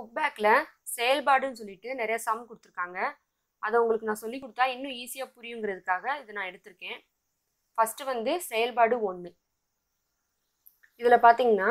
book பேக்கில் செயல்பாடுன்னு சொல்லிட்டு நிறைய சம் கொடுத்துருக்காங்க அதை உங்களுக்கு நான் சொல்லி கொடுத்தா இன்னும் ஈஸியாக புரியுங்கிறதுக்காக இதை நான் எடுத்திருக்கேன் ஃபஸ்ட்டு வந்து செயல்பாடு ஒன்று இதில் பார்த்தீங்கன்னா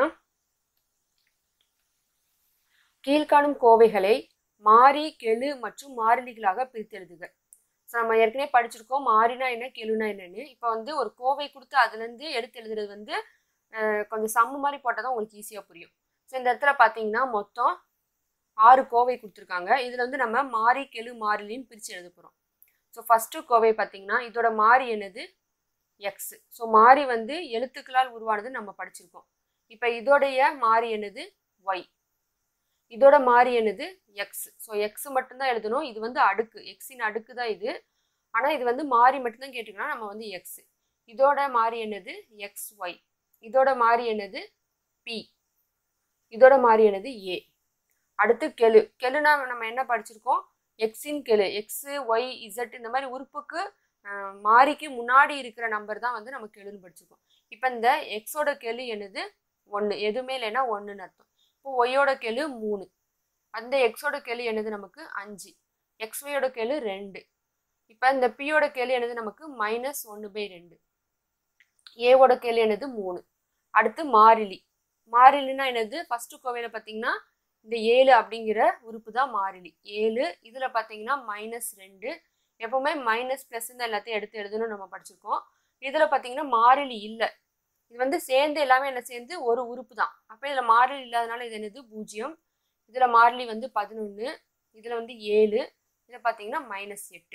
கீழ்காணும் கோவைகளை மாறி கெழு மற்றும் மாறிலிகளாக பிரித்தெழுதுக ஸோ நம்ம ஏற்கனவே படிச்சிருக்கோம் மாறினா என்ன கெழுனா என்னன்னு இப்போ வந்து ஒரு கோவை கொடுத்து அதுலேருந்து எடுத்து எழுதுறது வந்து அஹ், கொஞ்சம் சம்மு மாதிரி போட்டால் தான் உங்களுக்கு ஈஸியாக புரியும் ஸோ இந்த இடத்துல பார்த்தீங்கன்னா மொத்தம் ஆறு கோவை கொடுத்துருக்காங்க இதில் வந்து நம்ம மாறி கெழு மாறிலின்னு பிரித்து எழுத போகிறோம் ஸோ ஃபஸ்ட்டு கோவை பார்த்தீங்கன்னா இதோட மாறி என்னது எக்ஸ் ஸோ மாறி வந்து எழுத்துக்களால் உருவானது நம்ம படிச்சிருக்கோம் இப்போ இதோடைய மாறி என்னது ஒய் இதோட மாறி என்னது எக்ஸ் ஸோ எக்ஸ் மட்டும்தான் எழுதணும் இது வந்து அடுக்கு எக்ஸின் அடுக்கு தான் இது ஆனால் இது வந்து மாறி மட்டும்தான் கேட்டிங்கன்னா நம்ம வந்து எக்ஸ் இதோட மாறி என்னது எக்ஸ் ஒய் இதோட மாறி என்னது பி இதோட மாறி என்னது ஏ அடுத்து கெழு கெழுனா நம்ம என்ன படிச்சிருக்கோம் எக்ஸின் கெழு எக்ஸு ஒய் இசட் இந்த மாதிரி உறுப்புக்கு அஹ், மாறிக்கு முன்னாடி இருக்கிற நம்பர் தான் வந்து நம்ம கெழுன்னு படிச்சிருக்கோம் இப்போ இந்த எக்ஸோட கெழு என்னது ஒன்று எதுவுமே இல்லைன்னா ஒன்றுன்னு அர்த்தம் இப்போ ஒய்யோட கெழு மூணு அந்த எக்ஸோட கெழு என்னது நமக்கு அஞ்சு எக்ஸ் ஒய்யோட கெழு ரெண்டு இப்போ இந்த பியோட கெழு என்னது நமக்கு மைனஸ் ஒன்று பை ரெண்டு ஏவோட கெழு என்னது மூணு அடுத்து மாறிலி மாறிலினா என்னது ஃபர்ஸ்ட் கோவையில் பார்த்தீங்கன்னா இந்த ஏழு அப்படிங்கிற உறுப்பு தான் மாறிலி ஏழு இதில் பார்த்தீங்கன்னா மைனஸ் ரெண்டு எப்போவுமே மைனஸ் ப்ளஸ் இந்த எல்லாத்தையும் எடுத்து எழுதணும் நம்ம படிச்சிருக்கோம் இதில் பார்த்தீங்கன்னா மாறிலி இல்லை இது வந்து சேர்ந்து எல்லாமே என்ன சேர்ந்து ஒரு உறுப்பு தான் அப்போ இதில் மாறிலி இல்லாதனால இது என்னது பூஜ்ஜியம் இதில் மாறிலி வந்து பதினொன்று இதில் வந்து ஏழு இதில் பார்த்தீங்கன்னா மைனஸ் எட்டு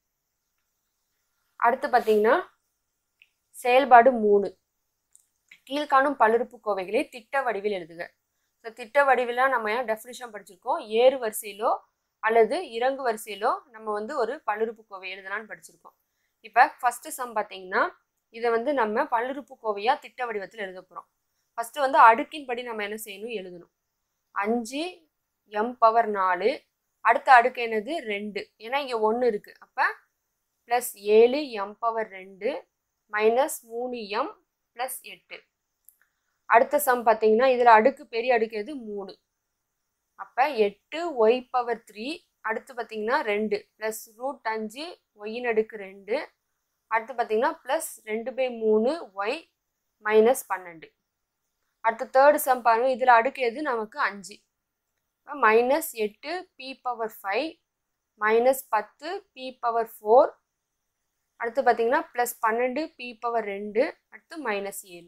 அடுத்து பார்த்தீங்கன்னா செயல்பாடு மூணு கீழ்காணும் பல்லுறுப்புக்கோவைகளை திட்ட வடிவில் எழுதுக ஸோ திட்ட வடிவிலாம் நம்ம டெஃபினிஷன் படிச்சிருக்கோம் ஏறு வரிசையிலோ அல்லது இறங்கு வரிசையிலோ நம்ம வந்து ஒரு பல்லுறுப்புக்கோவை எழுதலாம்னு படிச்சிருக்கோம் இப்போ ஃபஸ்ட்டு சம் பார்த்தீங்கன்னா இதை வந்து நம்ம பல்லுறுப்புக்கோவையாக திட்ட வடிவத்தில் எழுத போகிறோம் ஃபஸ்ட்டு வந்து அடுக்கின் படி நம்ம என்ன செய்யணும் எழுதணும் அஞ்சு எம் பவர் நாலு அடுத்த அடுக்கு என்னது ரெண்டு ஏன்னா இங்கே ஒன்று இருக்குது அப்போ ப்ளஸ் ஏழு எம் பவர் ரெண்டு மைனஸ் மூணு எம் ப்ளஸ் எட்டு அடுத்த சம் பார்த்தீங்கன்னா இதில் அடுக்கு பெரிய அடுக்கு எது மூணு அப்போ எட்டு ஒய் பவர் த்ரீ அடுத்து பார்த்தீங்கன்னா ரெண்டு ப்ளஸ் ரூட் அஞ்சு ஒய்யின் அடுக்கு ரெண்டு அடுத்து பார்த்தீங்கன்னா ப்ளஸ் ரெண்டு பை மூணு ஒய் மைனஸ் பன்னெண்டு அடுத்து தேர்டு சம் பாருங்க இதில் அடுக்கு எது நமக்கு அஞ்சு மைனஸ் எட்டு பி பவர் ஃபைவ் மைனஸ் பத்து பி பவர் ஃபோர் அடுத்து பார்த்தீங்கன்னா ப்ளஸ் பன்னெண்டு பி பவர் ரெண்டு அடுத்து மைனஸ் ஏழு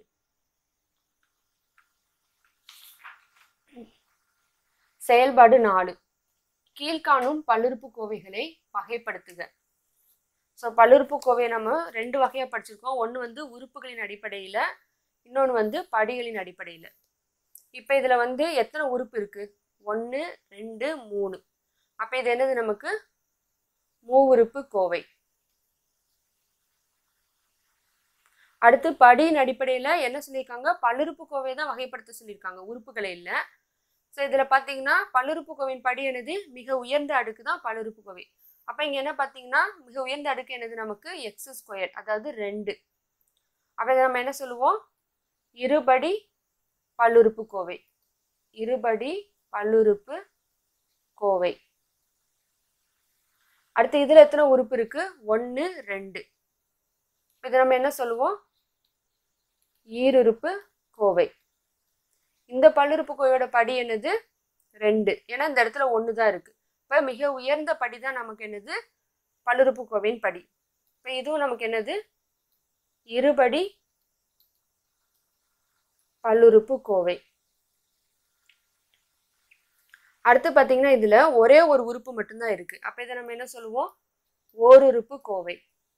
செயல்பாடு நாலு கீழ்காணும் பல்லுறுப்புக்கோவைகளை வகைப்படுத்துக ஸோ பல்லுறுப்புக்கோவையை நம்ம ரெண்டு வகையாக படிச்சிருக்கோம் ஒன்று வந்து உறுப்புகளின் அடிப்படையில் இன்னொன்று வந்து படிகளின் அடிப்படையில் இப்போ இதில் வந்து எத்தனை உறுப்பு இருக்குது ஒன்று ரெண்டு மூணு அப்போ இது என்னது நமக்கு மூவுறுப்பு கோவை அடுத்து படியின் அடிப்படையில் என்ன சொல்லியிருக்காங்க பல்லுறுப்புக்கோவை தான் வகைப்படுத்த சொல்லியிருக்காங்க உறுப்புகளை இல்லை ஸோ இதில் பார்த்தீங்கன்னா பல்லுறுப்புக்கோவையின் படி என்னது மிக உயர்ந்த அடுக்கு தான் பல்லுறுப்புக்கோவை அப்போ இங்கே என்ன பார்த்தீங்கன்னா மிக உயர்ந்த அடுக்கு என்னது நமக்கு எக்ஸ் ஸ்கொயர் அதாவது ரெண்டு அப்போ இதை நம்ம என்ன சொல்லுவோம் இருபடி பல்லுறுப்புக்கோவை இருபடி பல்லுறுப்பு கோவை அடுத்து இதில் எத்தனை உறுப்பு இருக்கு ஒன்று ரெண்டு இதை நம்ம என்ன சொல்லுவோம் ஈருறுப்பு கோவை இந்த பல்லுறுப்புக்கோவையோட படி என்னது ரெண்டு ஏன்னா இந்த இடத்துல ஒன்று தான் இருக்கு இப்போ மிக உயர்ந்த படி தான் நமக்கு என்னது பல்லுறுப்புக்கோவையின் படி இப்போ இதுவும் நமக்கு என்னது இருபடி பல்லுறுப்புக்கோவை அடுத்து பார்த்தீங்கன்னா இதில் ஒரே ஒரு உறுப்பு மட்டும்தான் இருக்கு அப்போ இதை நம்ம என்ன சொல்லுவோம் ஓருறுப்பு கோவை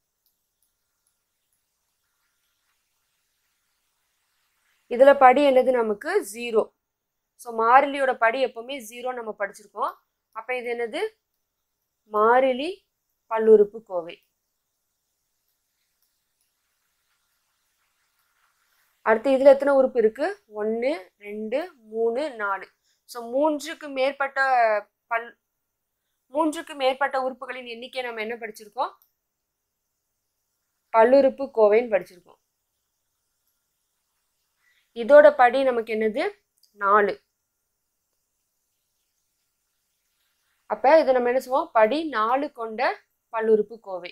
இதில் படி என்னது நமக்கு ஜீரோ ஸோ மாறிலியோட படி எப்பவுமே ஜீரோ நம்ம படிச்சிருக்கோம் அப்போ இது என்னது மாறிலி பல்லுறுப்பு கோவை அடுத்து இதில் எத்தனை உறுப்பு இருக்கு ஒன்று ரெண்டு மூணு நாலு ஸோ மூன்றுக்கு மேற்பட்ட பல் மூன்றுக்கு மேற்பட்ட உறுப்புகளின் எண்ணிக்கை நம்ம என்ன படிச்சிருக்கோம் பல்லுறுப்பு கோவைன்னு படிச்சிருக்கோம் இதோட படி நமக்கு என்னது நாலு அப்ப இதை நம்ம என்ன சொல்லுவோம் படி நாலு கொண்ட பல்லுறுப்பு கோவை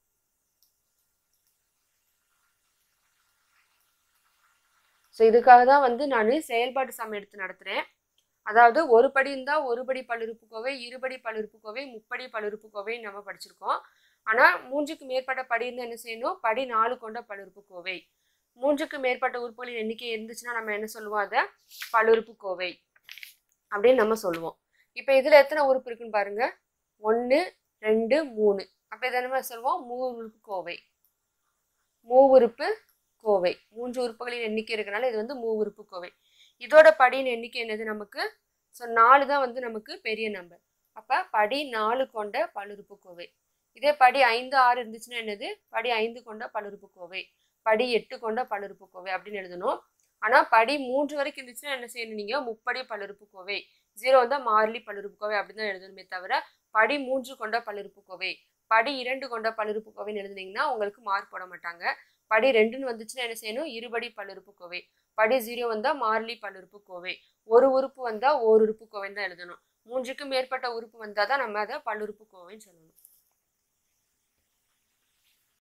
ஸோ இதுக்காக தான் வந்து நான் செயல்பாட்டு சமம் எடுத்து நடத்துகிறேன் அதாவது ஒரு படி இருந்தால் ஒரு படி பல்லுறுப்புக்கோவை இருபடி பல்லுறுப்புக்கோவை முப்படி பல்லுறுப்புக்கோவை நம்ம படிச்சிருக்கோம் ஆனால் மூன்றுக்கு மேற்பட்ட படி இருந்தால் என்ன செய்யணும் படி நாலு கொண்ட பல்லுறுப்புக்கோவை மூன்றுக்கு மேற்பட்ட உறுப்புகளின் எண்ணிக்கை இருந்துச்சுன்னா நம்ம என்ன சொல்லுவோம் அதை பல்லுறுப்புக்கோவை அப்படின்னு நம்ம சொல்லுவோம் இப்போ இதில் எத்தனை உறுப்பு இருக்குன்னு பாருங்க ஒன்று ரெண்டு மூணு அப்போ இதை நம்ம சொல்லுவோம் மூவுறுப்பு கோவை மூவுறுப்பு கோவை மூன்று உறுப்புகளின் எண்ணிக்கை இருக்கனால இது வந்து மூவுறுப்பு கோவை இதோட படியின் எண்ணிக்கை என்னது நமக்கு ஸோ நாலு தான் வந்து நமக்கு பெரிய நம்பர் அப்போ படி நாலு கொண்ட பல்லுறுப்புக்கோவை இதே படி ஐந்து ஆறு இருந்துச்சுன்னா என்னது படி ஐந்து கொண்ட பல்லுறுப்புக்கோவை படி எட்டு கொண்ட பல்லுறுப்புக்கோவை அப்படின்னு எழுதணும் ஆனால் படி மூன்று வரைக்கும் இருந்துச்சுன்னா என்ன செய்யணும் நீங்கள் முப்படி பல்லுறுப்புக்கோவை ஜீரோ வந்தால் மாறிலி பல்லுறுப்புக்கோவை அப்படின்னு தான் எழுதணுமே தவிர படி மூன்று கொண்ட பல்லுறுப்புக்கோவை படி இரண்டு கொண்ட பல்லுறுப்புக்கோவைன்னு எழுதுனீங்கன்னா உங்களுக்கு மார்க் போட மாட்டாங்க படி ரெண்டுன்னு வந்துச்சுன்னா என்ன செய்யணும் இருபடி பல்லுறுப்புக்கோவை படி ஜீரோ வந்தால் மாறிலி பல்லுறுப்புக்கோவை ஒரு உறுப்பு வந்தால் ஓர் உறுப்புக்கோவைன்னு தான் எழுதணும் மூன்றுக்கு மேற்பட்ட உறுப்பு வந்தால் தான் நம்ம அதை பல்லுறுப்புக்கோவைன்னு சொல்லணும்